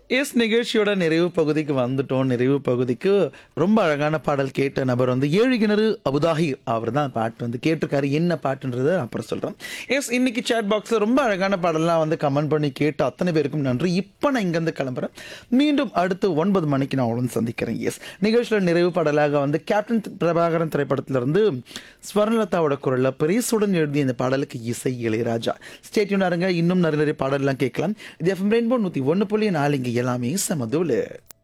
S நிகழ்ச்சியோட நிறைவு பகுதிக்கு வந்துட்டோம் நிறைவு பகுதிக்கு ரொம்ப அழகான பாடல் கேட்ட நபர் வந்து ஏழு கிணறு அபுதாஹிர் அவர் தான் பாட்டு வந்து கேட்டிருக்காரு என்ன பாட்டுன்றதை அப்புறம் சொல்கிறேன் எஸ் இன்னைக்கு சேட் பாக்ஸில் ரொம்ப அழகான பாடல்லாம் வந்து கமெண்ட் பண்ணி கேட்ட அத்தனை பேருக்கும் நன்றி இப்போ நான் இங்கேருந்து கிளம்புறேன் மீண்டும் அடுத்து ஒன்பது மணிக்கு நான் உங்களை சந்திக்கிறேன் எஸ் நிகழ்ச்சியோட நிறைவு பாடலாக வந்து கேப்டன் பிரபாகரன் திரைப்படத்திலிருந்து ஸ்வர்ணலதாவோட குரலில் பெரியசுடன் எழுதிய இந்த பாடலுக்கு இசை இளையராஜா ஸ்டேட்யூன் இருங்க இன்னும் நிறைய நிறைய பாடல்லாம் கேட்கலாம் இது எஃப்எம் ரெயின்போ நூற்றி ஒன்று புள்ளி நாலு இங்கே எல்லாமே சமதூலு